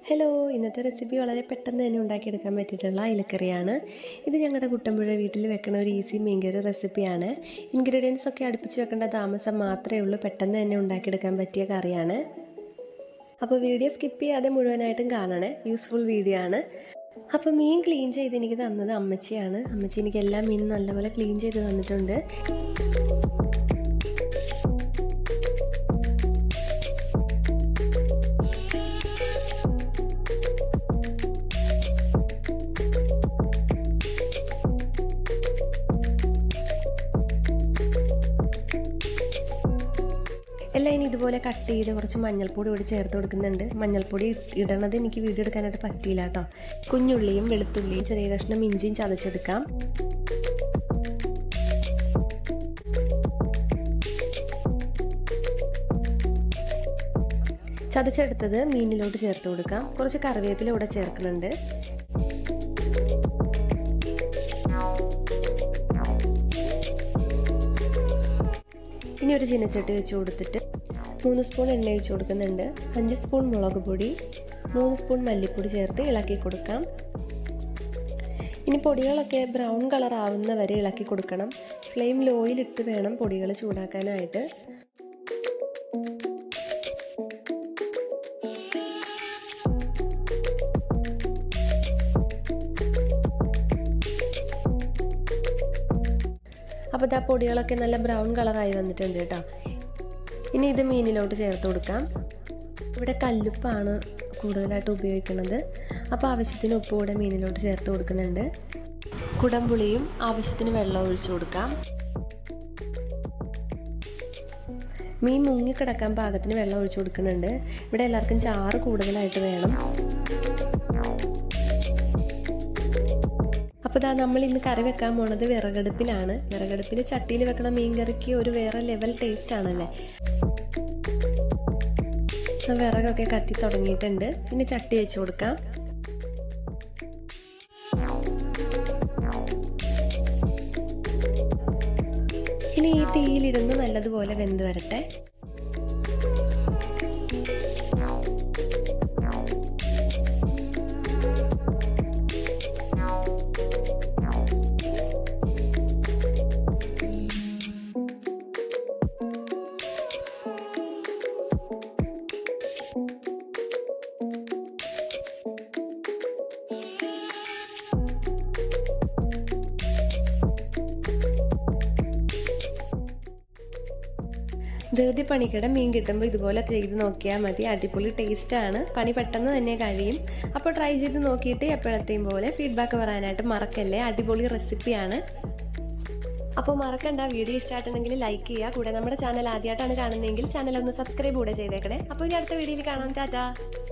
hello ഇന്നത്തെ recipe വളരെ പെട്ടെന്ന് തന്നെ ഉണ്ടാക്കിയെടുക്കാൻ പറ്റിയിട്ടുള്ള അയിലക്കറിയാണ് ഇത് ഞങ്ങളുടെ കുട്ടമ്പുഴ വീട്ടിൽ വെക്കുന്ന ഒരു ഈസി മീൻകറി റെസിപ്പിയാണ് ഇൻഗ്രീഡിയൻസ് ഒക്കെ അടുപ്പിച്ച് വെക്കേണ്ട താമസം മാത്രമേ ഉള്ളൂ പെട്ടെന്ന് തന്നെ ഉണ്ടാക്കിയെടുക്കാൻ പറ്റിയ കറിയാണ് അപ്പോൾ വീഡിയോ സ്കിപ്പ് ചെയ്യാതെ മുഴുവനായിട്ടും കാണണേ യൂസ്ഫുൾ വീഡിയോ ആണ് അപ്പോൾ മീൻ ക്ലീൻ ചെയ്ത് എനിക്ക് തന്നത് അമ്മച്ചിയാണ് അമ്മച്ചി എനിക്ക് എല്ലാ മീനും നല്ലപോലെ ക്ലീൻ ചെയ്ത് തന്നിട്ടുണ്ട് എല്ലാം ഇനി ഇതുപോലെ കട്ട് ചെയ്ത് കുറച്ച് മഞ്ഞൾപ്പൊടി ഇവിടെ ചേർത്ത് കൊടുക്കുന്നുണ്ട് മഞ്ഞൾപ്പൊടി ഇടണത് എനിക്ക് വീഡിയോ എടുക്കാനായിട്ട് പറ്റിയില്ല കേട്ടോ കുഞ്ഞുള്ളിയും വെളുത്തുള്ളിയും ചെറിയ കഷ്ണം ഇഞ്ചിയും ചതച്ചെടുക്കാം ചതച്ചെടുത്തത് മീനിലോട്ട് ചേർത്ത് കൊടുക്കാം കുറച്ച് കറിവേപ്പില ഇവിടെ ചേർക്കുന്നുണ്ട് ഇനി ഒരു ചീനച്ചട്ടി വെച്ച് കൊടുത്തിട്ട് മൂന്ന് സ്പൂൺ എണ്ണ ഒഴിച്ച് കൊടുക്കുന്നുണ്ട് അഞ്ച് സ്പൂൺ മുളക് പൊടി മൂന്ന് സ്പൂൺ മല്ലിപ്പൊടി ചേർത്ത് ഇളക്കി കൊടുക്കാം ഇനി പൊടികളൊക്കെ ബ്രൗൺ കളർ ആവുന്ന വരെ ഇളക്കി കൊടുക്കണം ഫ്ലെയിം ലോയിലിട്ട് വേണം പൊടികൾ ചൂടാക്കാനായിട്ട് അപ്പോൾ ഇതാ പൊടികളൊക്കെ നല്ല ബ്രൗൺ കളറായി വന്നിട്ടുണ്ട് കേട്ടോ ഇനി ഇത് മീനിലോട്ട് ചേർത്ത് കൊടുക്കാം ഇവിടെ കല്ലുപ്പാണ് കൂടുതലായിട്ട് ഉപയോഗിക്കുന്നത് അപ്പോൾ ആവശ്യത്തിന് ഉപ്പ് കൂടെ മീനിലോട്ട് ചേർത്ത് കൊടുക്കുന്നുണ്ട് കുടംപുളിയും ആവശ്യത്തിന് വെള്ളം ഒഴിച്ചു കൊടുക്കാം മീൻ മുങ്ങിക്കിടക്കാൻ പാകത്തിന് വെള്ളം ഒഴിച്ചു കൊടുക്കുന്നുണ്ട് ഇവിടെ എല്ലാവർക്കും ചാറ് കൂടുതലായിട്ട് വേണം അപ്പോൾ ഇതാ നമ്മൾ ഇന്ന് കറി വെക്കാൻ പോണത് വിറകടുപ്പിലാണ് വിറകടുപ്പിൽ ചട്ടിയിൽ വെക്കണ മീൻ കറിക്ക് ഒരു വേറെ ലെവൽ ടേസ്റ്റ് ആണല്ലേ വിറകൊക്കെ കത്തി തുടങ്ങിയിട്ടുണ്ട് പിന്നെ ചട്ടി വെച്ച് കൊടുക്കാം ഇനി ഈ തീയിലിരുന്ന് നല്ലതുപോലെ വെന്ത് വരട്ടെ ധൃതി പണിക്കിടെ മീൻ കിട്ടുമ്പോൾ ഇതുപോലെ ചെയ്ത് നോക്കിയാൽ മതി അടിപൊളി ടേസ്റ്റാണ് പണി പെട്ടെന്ന് തന്നെ കഴിയും അപ്പോൾ ട്രൈ ചെയ്ത് നോക്കിയിട്ട് എപ്പോഴത്തെയും പോലെ ഫീഡ്ബാക്ക് പറയാനായിട്ട് മറക്കല്ലേ അടിപൊളി റെസിപ്പിയാണ് അപ്പോൾ മറക്കണ്ട വീഡിയോ ഇഷ്ടമായിട്ടുണ്ടെങ്കിൽ ലൈക്ക് ചെയ്യുക കൂടെ നമ്മുടെ ചാനൽ ആദ്യമായിട്ടാണ് കാണുന്നതെങ്കിൽ ചാനൽ ഒന്ന് സബ്സ്ക്രൈബ് കൂടെ ചെയ്തേക്കണേ അപ്പോൾ ഇനി അടുത്ത വീഡിയോയിൽ കാണാം ടാറ്റാ